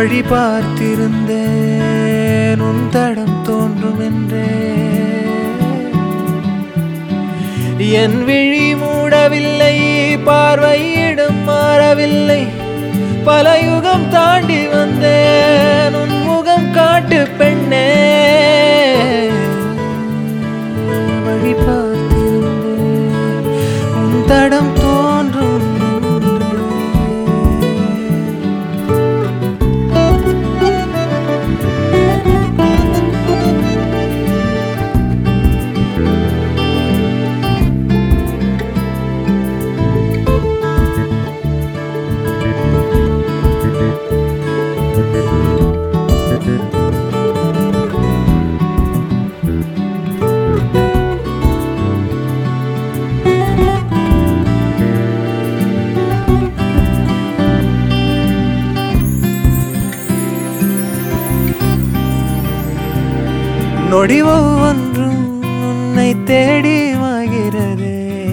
வழி பார்த்திருந்தேன் உன் தடம் தோன்றும் என்றே என் விழி மூடவில்லை பார்வையிடம் மாறவில்லை பல யுகம் தாண்டி வந்தேன் உன் முகம் காட்டு பெண்ணே வழி பார்த்திருந்தேன் உன் தடம் தோன்றும் என்றே. நொடி ஒவ்வொன்றும் உன்னை தேடி மாகிறதே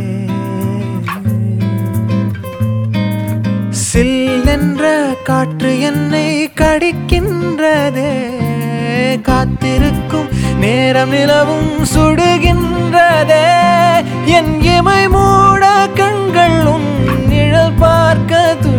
சில்லென்ற காற்று என்னை கடிக்கின்றதே காத்திருக்கும் நேரம் நிலவும் சுடுகின்றதே என் இமை மூட கண்கள் உன் நிழல் பார்க்க